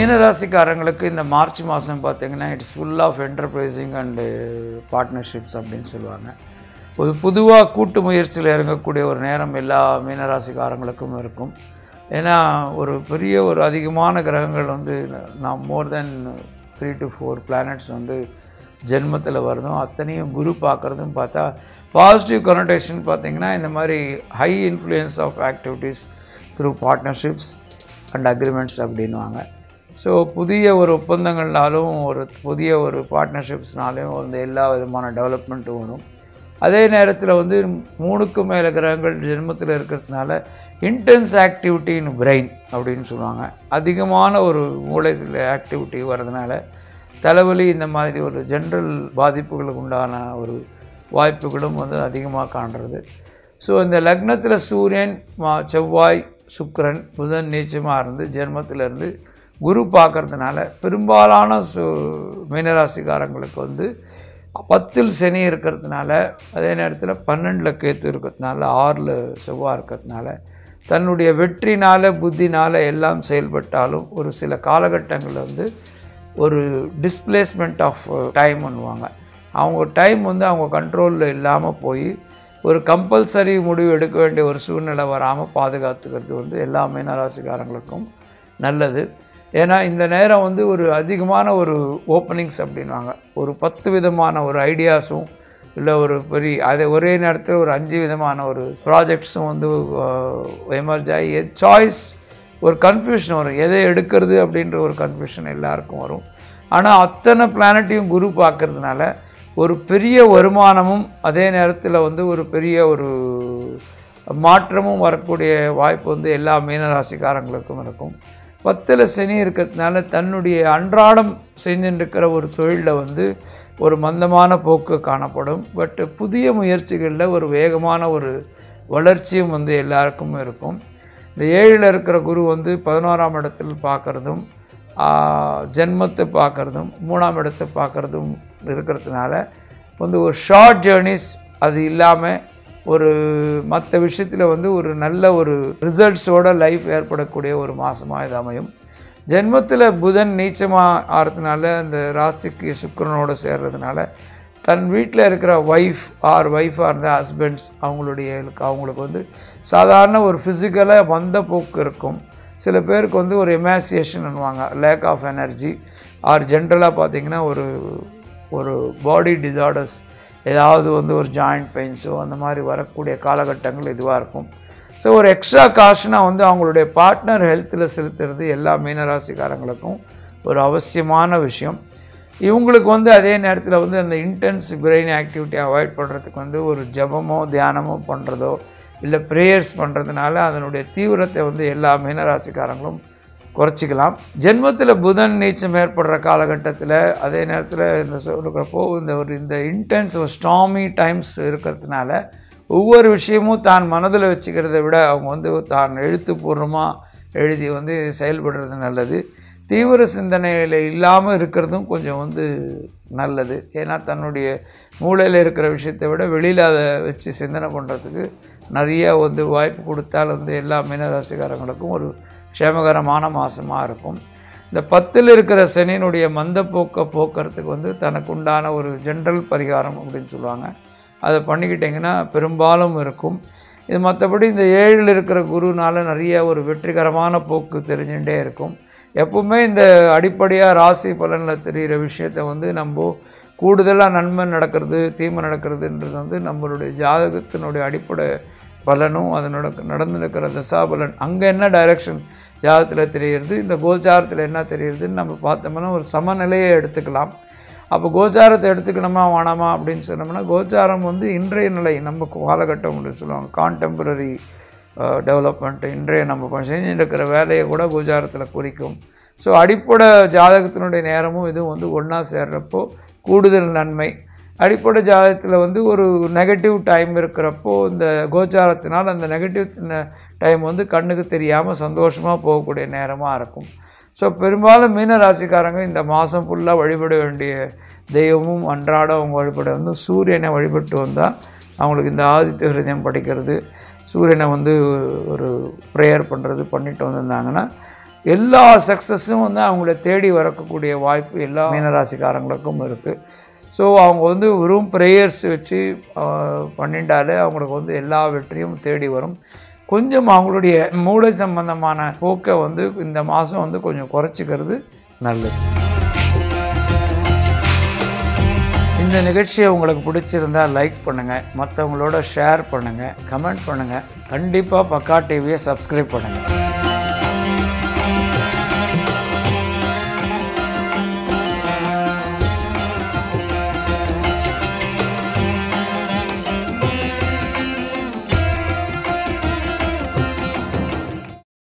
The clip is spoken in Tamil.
மீனராசிக்காரங்களுக்கு இந்த மார்ச் மாதம் பார்த்தீங்கன்னா it's full of enterprising and partnerships அப்படின்னு சொல்லுவாங்க ஒரு பொதுவாக கூட்டு முயற்சியில் இறங்கக்கூடிய ஒரு நேரம் எல்லா மீனராசிக்காரங்களுக்கும் இருக்கும் ஏன்னா ஒரு பெரிய ஒரு அதிகமான கிரகங்கள் வந்து நான் more than three to four planets வந்து ஜென்மத்தில் வருதும் அத்தனையும் குரு பார்க்குறதும் பார்த்தா பாசிட்டிவ் கனோட்டேஷன் பார்த்தீங்கன்னா இந்த மாதிரி high influence of activities through partnerships and agreements அப்படின்வாங்க ஸோ புதிய ஒரு ஒப்பந்தங்கள்னாலும் ஒரு புதிய ஒரு பார்ட்னர்ஷிப்ஸ்னாலையும் வந்து எல்லா விதமான டெவலப்மெண்ட்டும் வரும் அதே நேரத்தில் வந்து மூணுக்கு மேலே கிரகங்கள் ஜென்மத்தில் இருக்கிறதுனால இன்டென்ஸ் ஆக்டிவிட்டி இன் பிரெயின் அப்படின்னு சொல்லுவாங்க அதிகமான ஒரு மூளை ஆக்டிவிட்டி வர்றதுனால தலைவலி இந்த மாதிரி ஒரு ஜென்ரல் பாதிப்புகளுக்கு உண்டான ஒரு வாய்ப்புகளும் வந்து அதிகமாக காண்றது ஸோ இந்த லக்னத்தில் சூரியன் மா- செவ்வாய் சுக்கிரன் புதன் நீச்சமாக இருந்து ஜென்மத்திலேருந்து குரு பார்க்கறதுனால பெரும்பாலான சு மீனராசிக்காரங்களுக்கு வந்து பத்தில் சனி இருக்கிறதுனால அதே நேரத்தில் பன்னெண்டில் கேத்து இருக்கிறதுனால ஆறில் செவ்வாய் இருக்கிறதுனால தன்னுடைய வெற்றினால் புத்தினால் எல்லாம் செயல்பட்டாலும் ஒரு சில காலகட்டங்களில் வந்து ஒரு டிஸ்பிளேஸ்மெண்ட் ஆஃப் டைம் பண்ணுவாங்க அவங்க டைம் வந்து அவங்க கண்ட்ரோலில் இல்லாமல் போய் ஒரு கம்பல்சரி முடிவு எடுக்க வேண்டிய ஒரு சூழ்நிலை வராமல் பாதுகாத்துக்கிறது வந்து எல்லா மீனராசிக்காரங்களுக்கும் நல்லது ஏன்னா இந்த நேரம் வந்து ஒரு அதிகமான ஒரு ஓப்பனிங்ஸ் அப்படின்வாங்க ஒரு பத்து விதமான ஒரு ஐடியாஸும் இல்லை ஒரு பெரிய அதை ஒரே நேரத்தில் ஒரு அஞ்சு விதமான ஒரு ப்ராஜெக்ட்ஸும் வந்து எமர்ஜ் ஆகி சாய்ஸ் ஒரு கன்ஃபியூஷன் வரும் எதை எடுக்கிறது அப்படின்ற ஒரு கன்ஃபியூஷன் எல்லாருக்கும் வரும் ஆனால் அத்தனை பிளானட்டையும் குரு பார்க்கறதுனால ஒரு பெரிய வருமானமும் அதே நேரத்தில் வந்து ஒரு பெரிய ஒரு மாற்றமும் வரக்கூடிய வாய்ப்பு வந்து எல்லா மீனராசிக்காரங்களுக்கும் இருக்கும் பத்தில் சனி இருக்கிறதுனால தன்னுடைய அன்றாடம் செஞ்சுட்டு இருக்கிற ஒரு தொழிலில் வந்து ஒரு மந்தமான போக்கு காணப்படும் பட் புதிய முயற்சிகளில் ஒரு வேகமான ஒரு வளர்ச்சியும் வந்து எல்லாருக்கும் இருக்கும் இந்த ஏழில் இருக்கிற குரு வந்து பதினோராம் இடத்தில் பார்க்குறதும் ஜென்மத்தை பார்க்குறதும் மூணாம் இடத்தை பார்க்குறதும் இருக்கிறதுனால வந்து ஒரு ஷார்ட் ஜேர்னிஸ் அது இல்லாமல் ஒரு மற்ற விஷயத்தில் வந்து ஒரு நல்ல ஒரு ரிசல்ட்ஸோட லைஃப் ஏற்படக்கூடிய ஒரு மாதமாக இது அமையும் ஜென்மத்தில் புதன் நீச்சமாக ஆகிறதுனால அந்த ராசிக்கு சுக்கிரனோட சேர்றதுனால தன் வீட்டில் இருக்கிற ஒய்ஃப் ஆர் ஒய்ஃபாக இருந்த ஹஸ்பண்ட்ஸ் அவங்களுடைய அவங்களுக்கு வந்து சாதாரண ஒரு ஃபிசிக்கலாக வந்த போக்கு இருக்கும் சில பேருக்கு வந்து ஒரு எமாசியேஷன் பண்ணுவாங்க லேக் ஆஃப் எனர்ஜி ஆர் ஜென்ரலாக பார்த்தீங்கன்னா ஒரு ஒரு பாடி டிசார்டர்ஸ் ஏதாவது வந்து ஒரு ஜாயிண்ட் பெயின்ஸோ அந்த மாதிரி வரக்கூடிய காலகட்டங்கள் இதுவாக இருக்கும் ஸோ ஒரு எக்ஸ்ட்ரா காஷனாக வந்து அவங்களுடைய பார்ட்னர் ஹெல்த்தில் செலுத்துறது எல்லா மீனராசிக்காரங்களுக்கும் ஒரு அவசியமான விஷயம் இவங்களுக்கு வந்து அதே நேரத்தில் வந்து அந்த இன்டென்ஸ் பிரெயின் ஆக்டிவிட்டி அவாய்ட் பண்ணுறதுக்கு வந்து ஒரு ஜபமோ தியானமோ பண்ணுறதோ இல்லை ப்ரேயர்ஸ் பண்ணுறதுனால அதனுடைய தீவிரத்தை வந்து எல்லா மீனராசிக்காரங்களும் குறைச்சிக்கலாம் ஜென்மத்தில் புதன் நீச்சம் ஏற்படுற காலகட்டத்தில் அதே நேரத்தில் இந்த சொல்லுறப்போ இந்த ஒரு இந்த இன்டென்ஸ் ஒரு ஸ்டாமி டைம்ஸ் இருக்கிறதுனால ஒவ்வொரு விஷயமும் தான் மனதில் வச்சுக்கிறத விட அவங்க வந்து தான் எழுத்துப்பூர்வமாக எழுதி வந்து செயல்படுறது நல்லது தீவிர சிந்தனையில் இல்லாமல் இருக்கிறதும் கொஞ்சம் வந்து நல்லது ஏன்னா தன்னுடைய மூளையில் இருக்கிற விஷயத்தை விட வெளியில் அதை வச்சு சிந்தனை பண்ணுறதுக்கு நிறைய வந்து வாய்ப்பு கொடுத்தால் வந்து எல்லா மீனராசிக்காரங்களுக்கும் ஒரு க்ஷேமகரமான மாதமாக இருக்கும் இந்த பத்தில் இருக்கிற சனியினுடைய மந்தப்போக்கை போக்குறதுக்கு வந்து தனக்கு உண்டான ஒரு ஜென்ரல் பரிகாரம் அப்படின்னு சொல்லுவாங்க அதை பண்ணிக்கிட்டிங்கன்னா பெரும்பாலும் இருக்கும் இது மற்றபடி இந்த ஏழில் இருக்கிற குருனால நிறைய ஒரு வெற்றிகரமான போக்கு தெரிஞ்சுட்டே இருக்கும் எப்பவுமே இந்த அடிப்படையாக ராசி பலனில் தெரிகிற விஷயத்தை வந்து நம்ம கூடுதலாக நன்மை நடக்கிறது தீமை நடக்கிறதுன்றது வந்து நம்மளுடைய ஜாதகத்தினுடைய அடிப்படை பலனும் அதனோட நடந்துருக்கிற தசாபலன் அங்கே என்ன டைரக்ஷன் ஜாதகத்தில் தெரியுது இந்த கோச்சாரத்தில் என்ன தெரியுதுன்னு நம்ம பார்த்தோம்னா ஒரு சமநிலையை எடுத்துக்கலாம் அப்போ கோச்சாரத்தை எடுத்துக்கணுமா வேணாமா அப்படின்னு சொன்னோம்னா கோச்சாரம் வந்து இன்றைய நிலை நம்ம காலகட்டம் அப்படின்னு சொல்லுவாங்க கான்டெம்பரரி டெவலப்மெண்ட் இன்றைய நம்ம ப- செஞ்சுட்டு இருக்கிற வேலையை கூட கோச்சாரத்தில் குறிக்கும் ஸோ அடிப்படை ஜாதகத்தினுடைய நேரமும் இதுவும் வந்து ஒன்றா சேர்றப்போ கூடுதல் நன்மை அடிப்படை ஜாதகத்தில் வந்து ஒரு நெகட்டிவ் டைம் இருக்கிறப்போ இந்த கோச்சாரத்தினால் அந்த நெகட்டிவ் டைம் வந்து கண்ணுக்கு தெரியாமல் சந்தோஷமாக போகக்கூடிய நேரமாக இருக்கும் ஸோ பெரும்பாலும் மீன ராசிக்காரங்க இந்த மாதம் ஃபுல்லாக வழிபட வேண்டிய தெய்வமும் அன்றாடம் அவங்க வழிபட வந்து சூரியனை வழிபட்டு வந்தால் அவங்களுக்கு இந்த ஆதித்ய ஹிருதயம் படிக்கிறது சூரியனை வந்து ஒரு ப்ரேயர் பண்ணுறது பண்ணிட்டு வந்திருந்தாங்கன்னா எல்லா சக்ஸஸும் வந்து அவங்கள தேடி வரக்கூடிய வாய்ப்பு எல்லா மீனராசிக்காரங்களுக்கும் இருக்குது ஸோ அவங்க வந்து வெறும் ப்ரேயர்ஸ் வச்சு ஆஹ், பண்ணிட்டாலே அவங்களுக்கு வந்து எல்லா வெற்றியும் தேடி வரும் கொஞ்சம் அவங்களுடைய மூளை சம்பந்தமான போக்கை வந்து இந்த மாதம் வந்து கொஞ்சம் குறைச்சிக்கிறது நல்லது இந்த நிகழ்ச்சியை உங்களுக்கு பிடிச்சிருந்தா லைக் பண்ணுங்கள் மற்றவங்களோட ஷேர் பண்ணுங்கள் கமெண்ட் பண்ணுங்கள் கண்டிப்பாக பக்கா டிவியை சப்ஸ்கிரைப் பண்ணுங்கள்